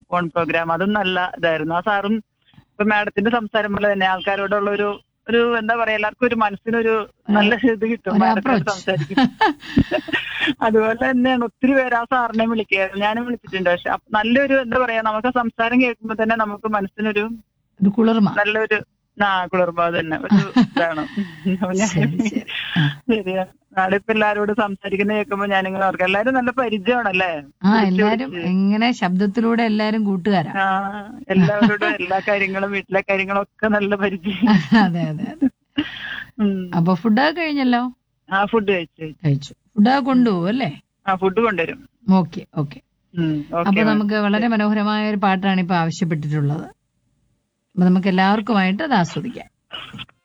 Phone programme അതും നല്ല ഇതായിരുന്നു ആ സാറും ഇപ്പൊ മാഡത്തിന്റെ സംസാരം പോലെ തന്നെ ആൾക്കാരോടുള്ള ഒരു ഒരു എന്താ പറയാ എല്ലാവർക്കും ഒരു മനസ്സിനൊരു നല്ല ഇത് കിട്ടും ഒരു മാഡത്തോട് approach. സംസാരിക്കും അതുപോലെ തന്നെയാണ് ഒത്തിരി പേര് ആ സാറിനെ വിളിക്കുക ഞാനും വിളിച്ചിട്ടുണ്ട് പക്ഷെ അപ്പൊ നല്ലൊരു എന്താ പറയാ നമുക്ക് സംസാരം കേൾക്കുമ്പോ തന്നെ നമുക്ക് മനസ്സിനൊരു ഒരു കുളിർമ നല്ലൊരു ആ കുളിർമ തന്നെ ഒരു ഇതാണ് അപ്പൊ ഞാൻ ശരി ശരി ആ. ശരിയാ നാളെ ഇപ്പൊ എല്ലാരോടും സംസാരിക്കുന്ന കേൾക്കുമ്പോ ഞാനിങ്ങനെ ഓർക്കാം എല്ലാരും നല്ല പരിചയമാണല്ലേ ആ എല്ലാരും എങ്ങനെ ശബ്ദത്തിലൂടെ എല്ലാരും കൂട്ടുകാരാ ആ എല്ലാവരോടും എല്ലാ കാര്യങ്ങളും വീട്ടിലെ കാര്യങ്ങളും ഒക്കെ നല്ല പരിചയം അതെ അതെ അതെ ഉം. അപ്പൊ ഫുഡൊക്കെ കഴിഞ്ഞല്ലോ ആ ഫുഡ് കഴിച്ചു കഴിച്ചു. കഴിച്ചു ഫുഡൊക്കെ കൊണ്ടുപോകും അല്ലേ ആ ഫുഡ് കൊണ്ടുവരും ഓക്കെ ഓക്കെ ഉം, അപ്പൊ ഓക്കെ നമുക്ക് വളരെ മനോഹരമായ ഒരു പാട്ടാണ് ഇപ്പൊ ആവശ്യപ്പെട്ടിട്ടുള്ളത് അപ്പൊ നമുക്ക് എല്ലാവർക്കുമായിട്ട് അത് ആസ്വദിക്കാം